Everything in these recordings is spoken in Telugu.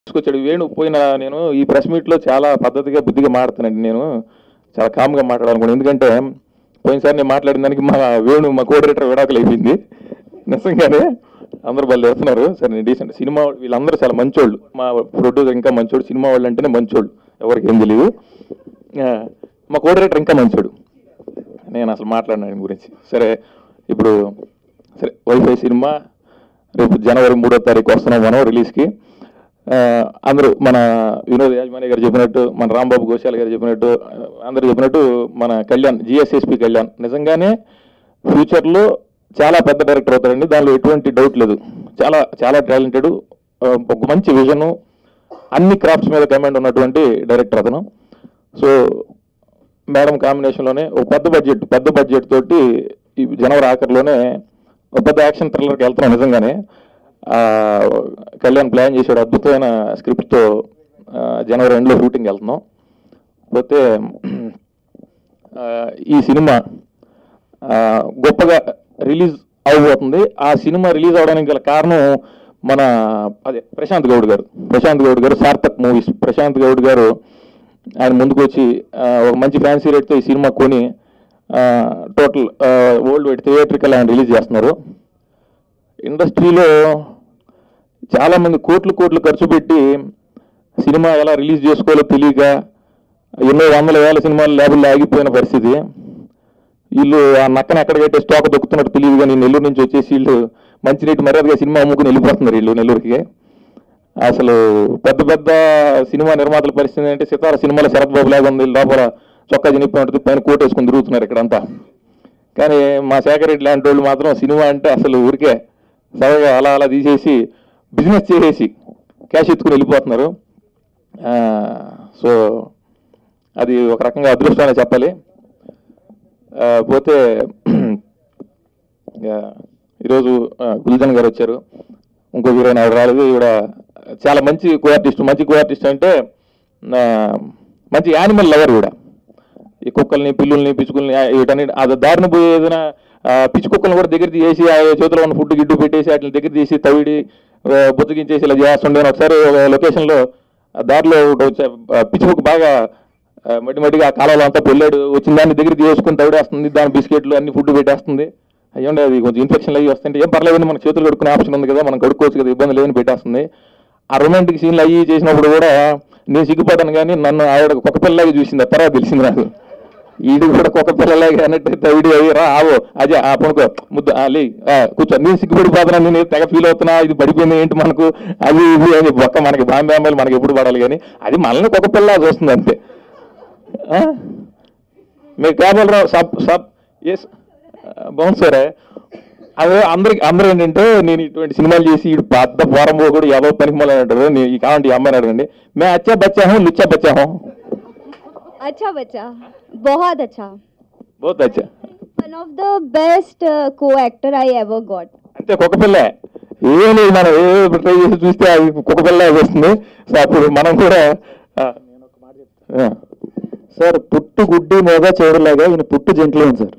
తీసుకొచ్చాడు వేణు పోయిన నేను ఈ ప్రెస్ మీట్లో చాలా పద్ధతిగా బుద్ధిగా మాట్లాడుతానండి నేను చాలా కామ్గా మాట్లాడాలనుకున్నాను ఎందుకంటే పోయినసారి నేను మాట్లాడిన దానికి మా వేణు మా కోఆర్డినేటర్ విడాకులు అయిపోయింది నిజంగానే అందరూ వాళ్ళు చేస్తున్నారు సరే నేను డీసెంట్ సినిమా వీళ్ళందరూ చాలా మంచోళ్ళు మా ప్రొడ్యూసర్ ఇంకా మంచోడు సినిమా వాళ్ళు అంటేనే మంచోళ్ళు ఎవరికి ఏం తెలియదు ఆ, మా కోఆర్డినేటర్ ఇంకా మంచోడు నేను అసలు మాట్లాడిన ఆయన గురించి సరే ఇప్పుడు సరే వైఫై సినిమా రేపు జనవరి మూడో తారీఖు వస్తున్నాం మనం రిలీజ్కి ఆ, అందరూ మన వినోద్ యాజమాని గారు చెప్పినట్టు మన రాంబాబు ఘోషాల్ గారు చెప్పినట్టు ఆ, అందరూ చెప్పినట్టు మన కళ్యాణ్ జిఎస్ఎస్పి కళ్యాణ్ నిజంగానే ఫ్యూచర్లో చాలా పెద్ద డైరెక్టర్ అవుతాడండి దానిలో ఎటువంటి డౌట్ లేదు చాలా చాలా టాలెంటెడ్ ఒక మంచి విజను అన్ని క్రాఫ్ట్స్ మీద కమాండ్ ఉన్నటువంటి డైరెక్టర్ అతను సో మేడం కాంబినేషన్లోనే ఒక పెద్ద బడ్జెట్ పెద్ద బడ్జెట్ తోటి ఈ జనవరి ఆఖరిలోనే ఒక పెద్ద యాక్షన్ థ్రిల్లర్కి వెళ్తున్నాం నిజంగానే ఆ, కళ్యాణ్ ప్లాన్ చేసాడు అద్భుతమైన స్క్రిప్ట్తో జనవరి ఎండ్లో షూటింగ్ వెళ్తున్నాం పోతే ఆ, ఈ సినిమా ఆ, గొప్పగా రిలీజ్ అవబోతుంది ఆ సినిమా రిలీజ్ అవడానికి గల కారణం మన అదే ప్రశాంత్ గౌడ్ గారు ప్రశాంత్ గౌడ్ గారు సార్థక్ మూవీస్ ప్రశాంత్ గౌడ్ గారు ఆయన ముందుకు వచ్చి ఆ, ఒక మంచి ఫ్యాన్సీ రేట్తో ఈ సినిమా కొని టోటల్ వరల్డ్ వైడ్ థియేట్రికల్ ఆయన రిలీజ్ చేస్తున్నారు ఇండస్ట్రీలో చాలామంది కోట్లు కోట్లు ఖర్చు పెట్టి సినిమా ఎలా రిలీజ్ చేసుకోవాలో తెలియక ఎన్నో వందల వేల సినిమాలు ల్యాబుల్లో ఆగిపోయిన పరిస్థితి వీళ్ళు ఆ నక్కన ఎక్కడ కట్టే స్టాక్ దొక్కుతున్నట్టు తెలియదు కానీ నెల్లూరు నుంచి వచ్చేసి వీళ్ళు మంచినీటి మర్యాదగా సినిమా అమ్ముకుని వెళ్ళిపోతున్నారు వీళ్ళు నెల్లూరుకి అసలు పెద్ద పెద్ద సినిమా నిర్మాతల పరిస్థితి అంటే సితార సినిమాలో శరత్ బాబు లాగా ఉంది లోపల చొక్కా చినిపి ఉంటుంది పైన కోట్ వేసుకుని తిరుగుతున్నారు ఇక్కడంతా కానీ మా శేఖర్ రెడ్డి లాంటి వాళ్ళు మాత్రం సినిమా అంటే అసలు ఊరికే సరగా అలా అలా తీసేసి బిజినెస్ చేసేసి క్యాష్ ఎత్తుకుని వెళ్ళిపోతున్నారు ఆ, సో అది ఒక రకంగా అదృష్టం అనే చెప్పాలి ఆ, పోతే ఆ, ఈరోజు ఆ, గుల్జన్ గారు వచ్చారు ఇంకో హీరోయిన్ ఆవిడ రాలేదు ఈవిడ చాలా మంచి కో ఆర్టిస్ట్ మంచి కో ఆర్టిస్ట్ అంటే ఆ, మంచి యానిమల్ లవర్ ఈవిడ ఈ కుక్కల్ని పిల్లుల్ని పిచ్చుకుల్ని ఆ, వీటన్ని అది దారిన పోయి ఏదైనా ఆ, పిచ్చి కుక్కల్ని కూడా దగ్గర తీసి ఆ చేతిలో ఉన్న ఫుడ్ గిడ్డు పెట్టేసి వాటిని దగ్గర తీసి తవిడి ఆ, బుచ్చగించేసి ఇలా చేస్తుండే నేను ఒకసారి ఒక లొకేషన్లో ఆ దారిలో ఒకటి వచ్చే ఆ, పిచ్చి కుక్క బాగా ఆ, మట్టి మట్టిగా ఆ కాలంలో అంతా పొల్లాడు వచ్చిన దాన్ని దగ్గర తీసుకుని తవిడేస్తుంది దాని బిస్కెట్లు అన్ని ఫుడ్ పెట్టేస్తుంది అయ్యండి అది కొంచెం ఇన్ఫెక్షన్ అయ్యి వస్తుంటే ఏం పర్లేదండి మన చేతులు కడుక్కునే ఆప్షన్ ఉంది కదా మనం కడుక్కోవచ్చు కదా ఇబ్బంది లేదని పెట్టేస్తుంది ఆ రొమాంటిక్ సీన్లు అయ్యి చేసినప్పుడు కూడా నేను సిగ్గుపడ్డాను కానీ నన్ను ఆవిడ కుక్క పిల్లలాగా చూసింది ఆ తర్వాత తెలిసింది నాకు ఈడు కూడా కుక్క పిల్లలాగా అన్నట్టు తవిడి అయ్యి రా ఆవో అదే ఆ పనుకో ముద్ద ఆ, లే ఆ, కూర్చో నేను సిగ్గుపడిపోతున్నా నేను తెగ ఫీల్ అవుతున్నా ఇది పడిపోయింది ఏంటి మనకు అది ఇది అని ఒక్క మనకి బాంబే అమ్మాయిలు మనకి ఎప్పుడు పడాలి కానీ అది మనల్ని కుక్క పిల్ల చూస్తుంది అంతే ఆ? మీకు కేబలరావు సబ్ సబ్ ఎస్ బాగుంది సార్ అదే అందరికి అందరూ ఏంటంటే నేను ఇటువంటి సినిమాలు చేసి ఇటు పెద్ద పోరం కూడా ఎవరో పనికి మొదలు అంటారు నేను ఈ కావండి ఈ అమ్మాయిని అడగండి మే అచ్చా బచ్చా హూ లుచ్చా బచ్చా హూ अच्छा बच्चा बहुत अच्छा బోత్ అచ్చా वन ऑफ द बेस्ट को एक्टर आई एवर गॉट అంతే కుక్క పిల్ల ఏం లేదు మనం ఏ ట్రై చేసి చూస్తే అది కుక్క పిల్ల వస్తుంది సో అప్పుడు మనం కూడా ఆ, ఆ, సార్ పుట్టు గుడ్డి మోగ చెవుడులాగా ఈయన పుట్టు జంటలేను సార్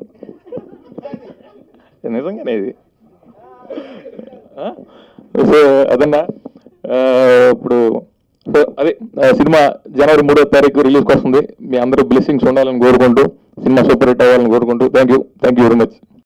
నిజంగానే ఇది ఆ? సో అదన్నా ఆ, ఇప్పుడు సో అదే ఆ, సినిమా జనవరి మూడో తారీఖు రిలీజ్కి వస్తుంది మీ అందరూ బ్లెస్సింగ్స్ ఉండాలని కోరుకుంటూ సినిమా సూపర్ హిట్ అవ్వాలని కోరుకుంటూ thank you thank you very much